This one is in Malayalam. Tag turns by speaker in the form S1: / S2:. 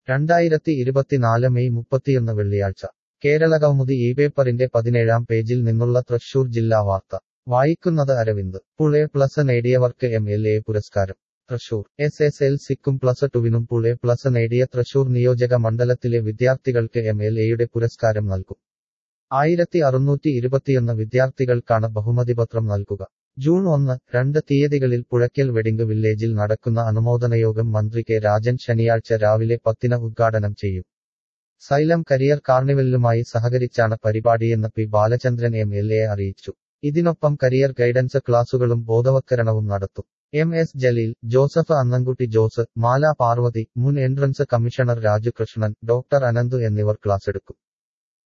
S1: രണ്ടായിരത്തി ഇരുപത്തിനാല് മെയ് മുപ്പത്തിയൊന്ന് വെള്ളിയാഴ്ച കേരളകൗമുദി ഈ പേപ്പറിന്റെ പതിനേഴാം പേജിൽ നിന്നുള്ള തൃശൂർ ജില്ലാ വാർത്ത വായിക്കുന്നത് അരവിന്ദ് പുളെ പ്ലസ് നേടിയവർക്ക് എം എൽ എ പുരസ്കാരം തൃശൂർ എസ് എസ് എൽ സിക്കും പ്ലസ് ടുവിനും പുളെ പ്ലസ് നേടിയ തൃശൂർ നിയോജക മണ്ഡലത്തിലെ വിദ്യാർത്ഥികൾക്ക് എം എൽ എയുടെ പുരസ്കാരം നൽകും ആയിരത്തി അറുന്നൂറ്റി ഇരുപത്തിയൊന്ന് വിദ്യാർത്ഥികൾക്കാണ് ബഹുമതിപത്രം നൽകുക ജൂൺ ഒന്ന് രണ്ട് തീയതികളിൽ പുഴയ്ക്കൽ വെഡിംഗ് വില്ലേജിൽ നടക്കുന്ന അനുമോദനയോഗം മന്ത്രി കെ രാജൻ ശനിയാഴ്ച രാവിലെ പത്തിന് ഉദ്ഘാടനം ചെയ്യും സൈലം കരിയർ കാർണിവലിലുമായി സഹകരിച്ചാണ് പരിപാടിയെന്ന് P Balachandran M L A അറിയിച്ചു ഇതിനൊപ്പം കരിയർ ഗൈഡൻസ് ക്ലാസുകളും ബോധവത്കരണവും നടത്തും എം എസ് ജലീൽ ജോസഫ് അന്നൻകുട്ടി ജോസ് മാല പാർവതി മുൻ entrance commissioner Raju Krishnan doctor Ananthu എന്നിവർ ക്ലാസെടുക്കും